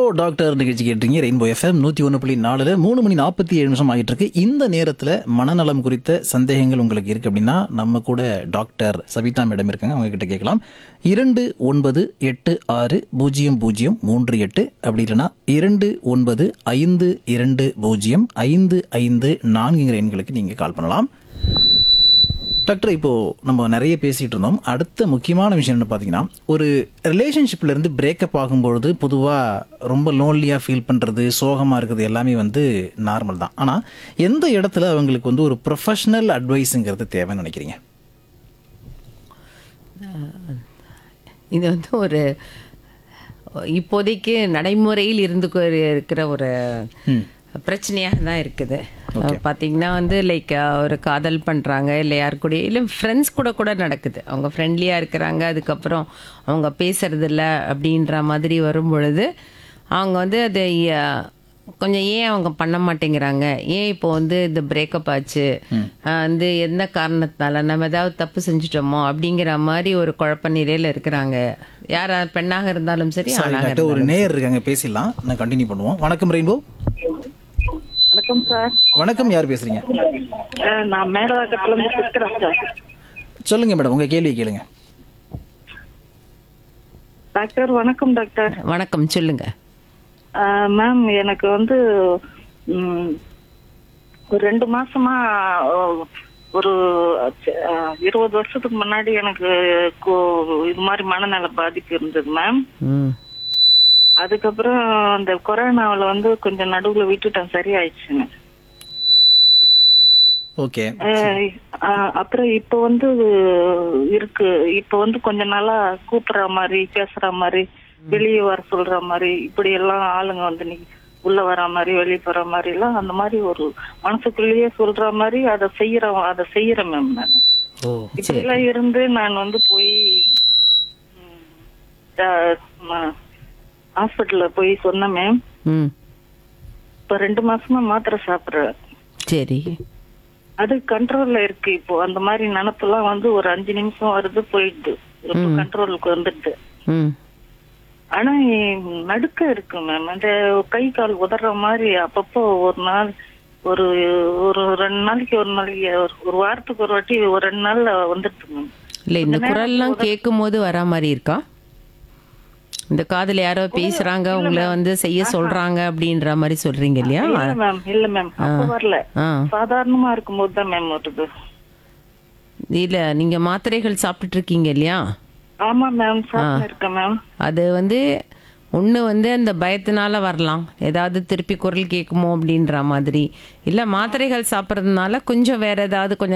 doctor நிகழ்ச்சி கேட்டீங்க rainbow FM நூற்றி ஒன்று புள்ளி நாலுல மூணு மணி நாற்பத்தி ஏழு நிமிஷம் ஆகிட்டு இருக்கு இந்த நேரத்தில் மனநலம் குறித்த சந்தேகங்கள் உங்களுக்கு இருக்கு அப்படின்னா நம்ம கூட டாக்டர் சவிதா மேடம் இருக்காங்க அவங்க கிட்ட கேட்கலாம் இரண்டு ஒன்பது எட்டு ஆறு பூஜ்ஜியம் பூஜ்ஜியம் மூன்று எட்டு அப்படி இல்லைன்னா இரண்டு ஒன்பது ஐந்து இரண்டு பூஜ்ஜியம் ஐந்து ஐந்து நான்குங்கிற எண்களுக்கு நீங்கள் கால் பண்ணலாம் டாக்டர் இப்போ நம்ம நிறைய பேசிட்டு இருந்தோம் அடுத்த முக்கியமான விஷயம் என்ன பார்த்தீங்கன்னா ஒரு ரிலேஷன்ஷிப்ல இருந்து பிரேக்கப் ஆகும்பொழுது பொதுவாக ரொம்ப லோன்லியாக ஃபீல் பண்ணுறது சோகமாக இருக்கிறது எல்லாமே வந்து நார்மல் தான் ஆனால் எந்த இடத்துல அவங்களுக்கு வந்து ஒரு ப்ரொஃபஷனல் அட்வைஸுங்கிறது தேவைன்னு நினைக்கிறீங்க இது வந்து ஒரு இப்போதைக்கு நடைமுறையில் இருந்து கொ- இருக்கிற ஒரு பிரச்சனையாக தான் இருக்குது பார்த்தீங்கன்னா வந்து லைக் ஒரு காதல் பண்ணுறாங்க இல்லை யார் கூட இல்லை ஃப்ரெண்ட்ஸ் கூட கூட நடக்குது அவங்க ஃப்ரெண்ட்லியாக இருக்கிறாங்க அதுக்கப்புறம் அவங்க பேசுறது இல்ல அப்படின்ற மாதிரி வரும் பொழுது அவங்க வந்து அதை அஹ், கொஞ்சம் ஏன் அவங்க பண்ண மாட்டேங்கிறாங்க ஏன் இப்போ வந்து இந்த பிரேக்கப் ஆச்சு ஆஹ் வந்து எந்த காரணத்தினால நம்ம ஏதாவது தப்பு செஞ்சுட்டோமோ அப்படிங்கிற மாதிரி ஒரு குழப்ப நிலையில இருக்கிறாங்க யாரா பெண்ணாக இருந்தாலும் சரி சரி ஆணாக டாக்டர் ஒரு நேயர் இருக்காங்க பேசிடலாம் நான் கண்டினியூ பண்ணுவோம் வணக்கம் ரெயின்போ வணக்கம் சார் வணக்கம் யார் பேசுறீங்க அஹ் நான் மேலவாக்கத்துல இருந்து பேசுறேன் சார் சொல்லுங்க மேடம் உங்க கேள்வி கேளுங்க டாக்டர் வணக்கம் டாக்டர் வணக்கம் சொல்லுங்க அஹ் மேம் எனக்கு வந்து ம், ஒரு ரெண்டு மாசமா அஹ், ஒரு அஹ், இருபது வருஷத்துக்கு முன்னாடி எனக்கு கோ- இது மாதிரி மனநல பாதிப்பு இருந்தது மேம் ம் அதுக்கப்புறம் அந்த கொரோனாவுல வந்து கொஞ்சம் நடுவுல விட்டுட்டேன் சரியாயிடுச்சுங்க ஓகே அஹ் அஹ் அப்புறம் இப்ப வந்து இருக்கு இப்ப வந்து கொஞ்ச நாளா கூப்பிடுற மாதிரி பேசுற மாதிரி வெளியே வர சொல்ற மாதிரி இப்படி எல்லாம் ஆளுங்க வந்து நீ உள்ள வர மாதிரி வெளியே போற மாதிரி எல்லாம் அந்த மாதிரி ஒரு மனசுக்குள்ளேயே சொல்ற மாதிரி அதை செய்யற அதை செய்யறேன் மேம் நான் ஓ இப்படி எல்லாம் இருந்து நான் வந்து போய் ஹாஸ்பிட்டல்ல போய் சொன்னேன் மேம் ம் இப்ப ரெண்டு மாசமா மாத்திரை சாப்பிடுறேன் சரி அது கண்ட்ரோல்ல இருக்கு இப்போ அந்த மாதிரி நினப்பெல்லாம் வந்து ஒரு அஞ்சு நிமிஷம் வருது போயிடுது இப்போ கண்ட்ரோலுக்கு வந்துடுது ம் ஆனா எ- நடுக்க இருக்கு மேம் அந்த கை கால் உதற மாதிரி அப்பப்போ ஒரு நாள் ஒரு ஒரு ரெண்டு நாளைக்கு ஒரு நாளைக்கு ஒரு- ஒரு வாரத்துக்கு ஒரு வாட்டி ஒரு ரெண்டு நாள்ல வந்துடுது மேம் இல்லை இந்த குரல்லாம் கேட்கும் போது வரா மாதிரி இருக்கா இந்த காதுல யாரோ பேசுறாங்க உங்களை வந்து செய்ய சொல்றாங்க அப்படின்ற மாதிரி சொல்றீங்க இல்லையா இல்ல மேம் இல்ல மேம் அப்ப வரல ஆ சாதாரணமா இருக்கும்போது தான் மேம் வருது இல்ல நீங்க மாத்திரைகள் சாப்பிட்டுட்டு இருக்கீங்க இல்லையா ஆமா மேம் சாப்பிட்டு இருக்கேன் மேம் அது வந்து ஒன்று வந்து அந்த பயத்தினால வரலாம் ஏதாவது திருப்பி குரல் கேட்குமோ அப்படின்ற மாதிரி இல்லை மாத்திரைகள் சாப்பிட்றதுனால கொஞ்சம் வேற ஏதாவது கொஞ்சம்